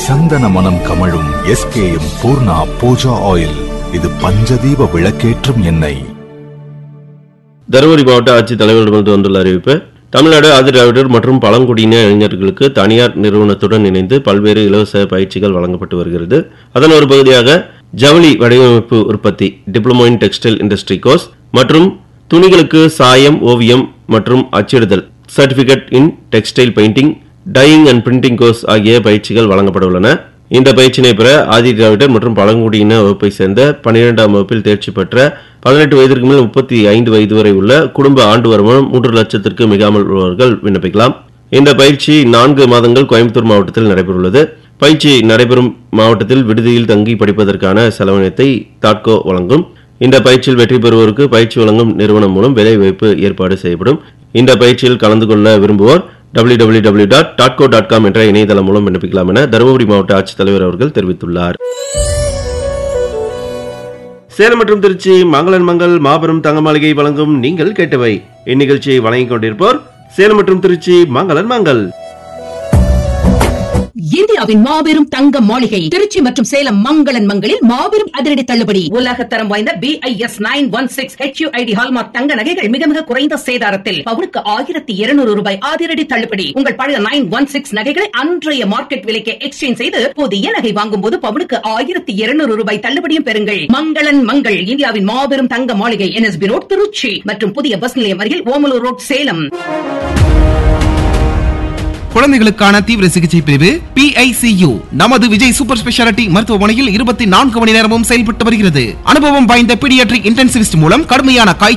சந்தன மனம் கமழும் எஸ்கேஎம் பூர்ணா பூஜா ஆயில் இது பஞ்சதீப விளக்கேற்றும் எண்ணெய் தருமபுரி மாவட்ட ஆட்சித்தலைவரிடமிருந்து வந்துள்ள அறிவிப்பு தமிழ்நாடு ஆதிதிராவிடர் மற்றும் பழங்குடியின இளைஞர்களுக்கு தனியார் நிறுவனத்துடன் இணைந்து பல்வேறு இலவச பயிற்சிகள் வழங்கப்பட்டு வருகிறது அதன் ஒரு பகுதியாக ஜவுளி வடிவமைப்பு உற்பத்தி diploma in textile industry course மற்றும் துணிகளுக்கு சாயம் ஓவியம் மற்றும் அச்சிடுதல் certificate in textile painting dyeing and printing course ஆகிய பயிற்சிகள் வழங்கப்பட உள்ளன இந்த பயிற்சியினை பெற ஆதி திராவிடர் மற்றும் பழங்குடியின வகுப்பை சேர்ந்த பன்னிரெண்டாம் வகுப்பில் தேர்ச்சி பெற்ற பதினெட்டு வயதிற்கு மேல் முப்பத்தி ஐந்து வயது வரை உள்ள குடும்ப ஆண்டு வருமானம் மூன்று லட்சத்திற்கு மிகாமல் உள்ளவர்கள் விண்ணப்பிக்கலாம் இந்த பயிற்சி நான்கு மாதங்கள் கோயம்புத்தூர் மாவட்டத்தில் நடைபெறவுள்ளது பயிற்சி நடைபெறும் மாவட்டத்தில் விடுதியில் தங்கி படிப்பதற்கான செலவினத்தை தாட்கோ வழங்கும் இந்த பயிற்சியில் வெற்றி பெறுவோருக்கு பயிற்சி வழங்கும் நிறுவனம் மூலம் வேலை வாய்ப்பு ஏற்பாடு செய்யப்படும் இந்த பயிற்சியில் கலந்து கொள்ள விரும்புவோர் டபிள்யூ டபிள்யூ டபிள்யூ டாட் டாட்கோ டாட் காம் என்ற இணையதளம் மூலம் விண்ணப்பிக்கலாம் என தருமபுரி மாவட்ட ஆட்சித்தலைவர் அவர்கள் தெரிவித்துள்ளார் சேலம் மற்றும் திருச்சி மங்களன் மங்கள் மாபெரும் தங்க மாளிகை வழங்கும் நீங்கள் கேட்டவை இந்நிகழ்ச்சியை வழங்கிக் கொண்டிருப்போர் சேலம் மற்றும் திருச்சி மங்களன் மங்கள் இந்தியாவின் மாபெரும் தங்க மாளிகை திருச்சி மற்றும் சேலம் மங்களன் மங்களில் மாபெரும் அதிரடி தள்ளுபடி உலகத்தரம் வாய்ந்த B I S nine one six HUID hallmark தங்க நகைகள் மிக மிக குறைந்த சேதாரத்தில் பவுனுக்கு ஆயிரத்தி இருநூறு ரூபாய் அதிரடி தள்ளுபடி உங்கள் பழைய நைன் ஒன் சிக்ஸ் நகைகளை அன்றைய மார்க்கெட் விலைக்கு எக்ஸ்சேஞ்ச் செய்து புதிய நகை வாங்கும் போது பவுனுக்கு ஆயிரத்தி இருநூறு ரூபாய் தள்ளுபடியும் பெறுங்கள் மங்களன் மங்கள் இந்தியாவின் மாபெரும் தங்க மாளிகை என்எஸ்பி ரோட் திருச்சி மற்றும் புதிய பஸ் நிலையம் அருகில் ஓமலூர் ரோட் சேலம் குழந்தைகளுக்கான தீவிர சிகிச்சை பிரிவு PICU நமது விஜய் சூப்பர் ஸ்பெஷாலிட்டி மருத்துவமனையில் இருபத்தி நான்கு மணி நேரமும் செயல்பட்டு வருகிறது அனுபவம் வாய்ந்த பீடியாட்ரிக் இன்டென்சிவிஸ்ட் மூலம் கடுமையான காய்ச்சல்